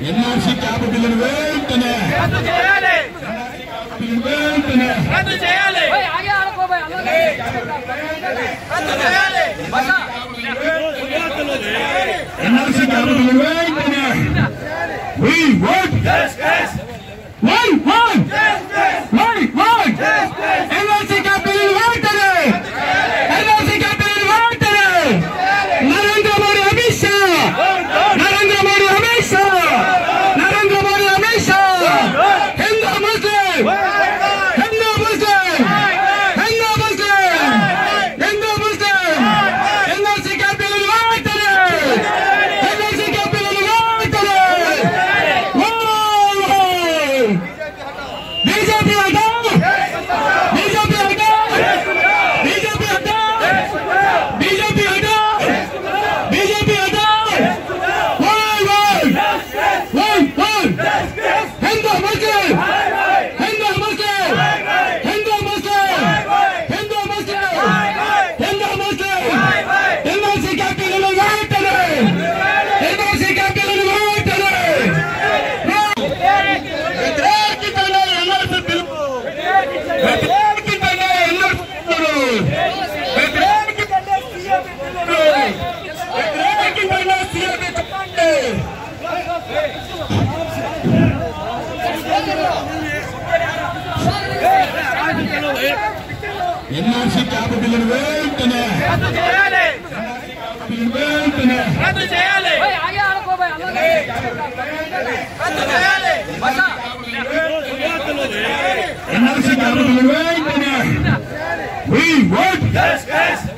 NRC capital వెంటనే రద్దు చేయాలి వెంటనే రద్దు చేయాలి आगे आड़को भाई రద్దు చేయాలి ఎన్ఆర్సీ క్యాపిటల్ వెంటనే We want వై వై వై వై ఎన్ఆర్సీ క్యాపిటల్ వెంటనే ఎన్ఆర్సీ క్యాపిటల్ వెంటనే నరేంద్ర మోడీ అమిత్ షా నరేంద్ర మోడీ అమిత్ షా నరేంద్ర మోడీ అమిత్ షా హిందూ ముస్లిం హిందూ ముస్లిం హిందూ ముస్లిం హిందూ ముస్లిం ఎన్ఆర్సీ క్యాపిటల్ వెంటనే ఎన్ఆర్సీ క్యాపిటల్ వెంటనే బీజేపీ అంటే బీజేపీ అంటే బీజేపీ అంటే బీజేపీ అంటే బీజేపీ అంటే వై వై వై వై హిందూ ముస్లిం హిందూ ముస్లిం హిందూ ముస్లిం హిందూ ముస్లిం హిందూ ముస్లిం ఎన్ఆర్సీ క్యాపిటల్ వెంటనే ఎన్ఆర్సీ క్యాపిటల్ వెంటనే వ్యతిరేకితంగా ఎన్ఆర్సీ పిలుపు వ్యతిరేకితంగా ఎన్ఆర్సీ పిలుపులు వ్యతిరేకితంగా సీఎంపీ పిలుపులు వ్యతిరేకితంగా సీఎంపీ చెప్పండి ఎన్ఆర్సీ క్యాపిటల్ వెంటనే రద్దు చేయాలి వెంటనే రద్దు చేయాలి आगे आड़को भाई రద్దు చేయాలి ఎన్ఆర్సీ క్యాపిటల్ వెంటనే We want